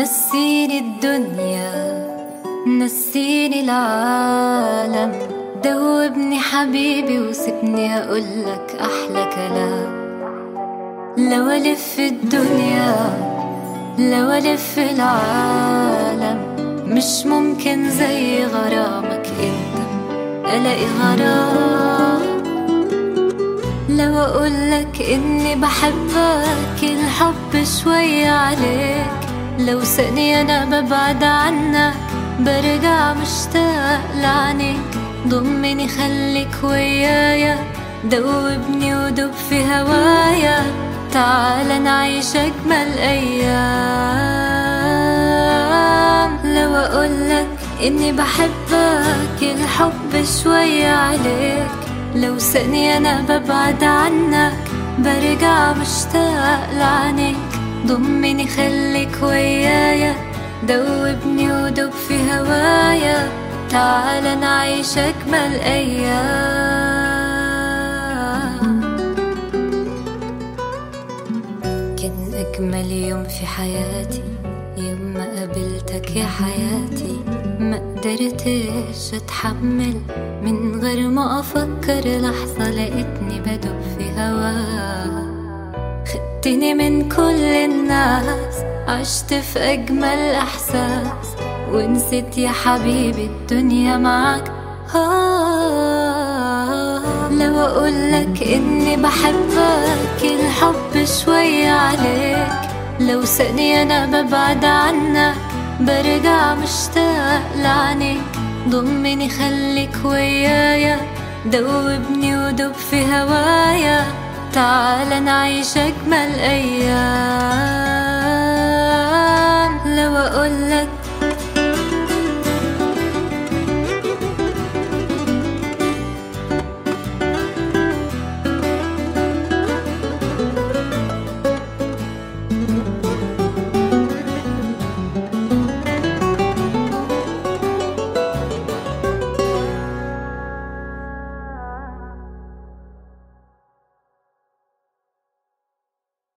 نسيني الدنيا نسيني العالم دوبني حبيبي وسيبني أقولك أحلى كلام لو ألف الدنيا لو ألف العالم مش ممكن زي غرامك انت ألاقي غرام لو أقولك إني بحبك الحب شوية عليك لو ثانية أنا ببعد عنك برجع مشتاق لعنيك ضمني خليك ويايا دوبني ودوب في هوايا تعال نعيش أجمل أيام لو أقولك إني بحبك الحب شوية عليك لو ثانية أنا ببعد عنك برجع مشتاق لعنيك ضمني خليك ويايا دوبني ودوب في هوايا تعال نعيش أجمل أيام كان أجمل يوم في حياتي يوم ما قابلتك يا حياتي ما قدرتش أتحمل من غير ما أفكر لحظة لقيتني بدوب في هواك خدتني من كل الناس عشت في أجمل إحساس ونسيت يا حبيبي الدنيا معاك آه لو أقولك إني بحبك الحب شوية عليك لو ثانية أنا ببعد عنك برجع مشتاق لعنيك ضمني خليك ويايا دوبني ودوب في هوايا تعال نعيش أجمل أيام